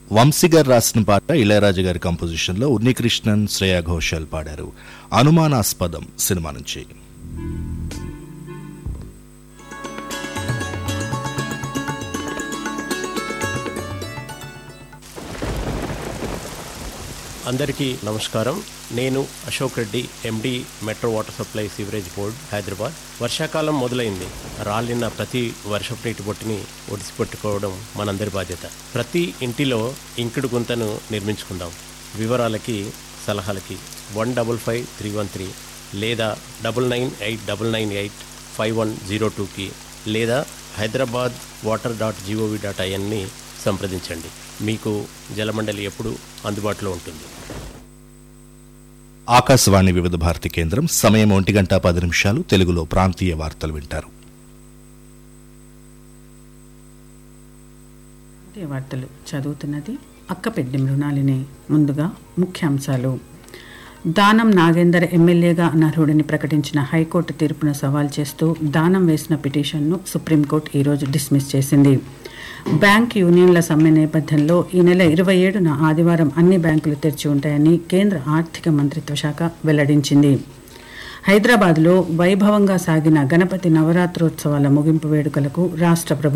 వంశీ గారు రాసిన పాట ఇళయరాజు గారి కంపోజిషన్లో ఉన్నికృష్ణన్ శ్రేయా ఘోషాల్ పాడారు అనుమానాస్పదం సినిమా నుంచి అందరికీ నమస్కారం నేను Ashok Reddy MD metro water supply sewerage board Hyderabad వర్షాకాలం మొదలైంది రాలిన ప్రతి వర్షపు నీటి బొట్టుని ఒడిసిపెట్టుకోవడం మనందరి బాధ్యత ప్రతి ఇంటిలో ఇంకుడు గుంతను నిర్మించుకుందాం వివరాలకి సలహాలకి one double five three one three లేదా double nine eight double nine eight five one zero టూకి లేదా Hyderabad water dot G O V dot ఐఎన్ని సంప్రదించండి మీకు జలమండలి ఎప్పుడు అందుబాటులో ఉంటుంది ఆకాశవాణి వివిధ భారతి కేంద్రం సమయం ఒంటి గంట పది నిమిషాలు తెలుగులో ప్రాంతీయ వార్తలు వింటారు ప్రాంతీయ వార్తలు చదువుతున్నది అక్కపెడ్డి మృణాలిని ముందుగా ముఖ్యాంశాలు దానం నాగేందర్ ఎమ్మెల్యేగా అనర్హుడిని ప్రకటించిన హైకోర్టు తీర్పును సవాల్ చేస్తూ దానం వేసిన పిటిషన్ను సుప్రీంకోర్టు ఈరోజు డిస్మిస్ చేసింది బ్యాంక్ యూనియన్ల సమ్మె నేపథ్యంలో ఈ నెల ఇరవై ఏడున ఆదివారం అన్ని బ్యాంకులు తెరిచి ఉంటాయని కేంద్ర ఆర్థిక మంత్రిత్వ శాఖ వెల్లడించింది హైదరాబాద్లో వైభవంగా సాగిన గణపతి నవరాత్రోత్సవాల ముగింపు వేడుకలకు రాష్ట్ర ప్రభుత్వం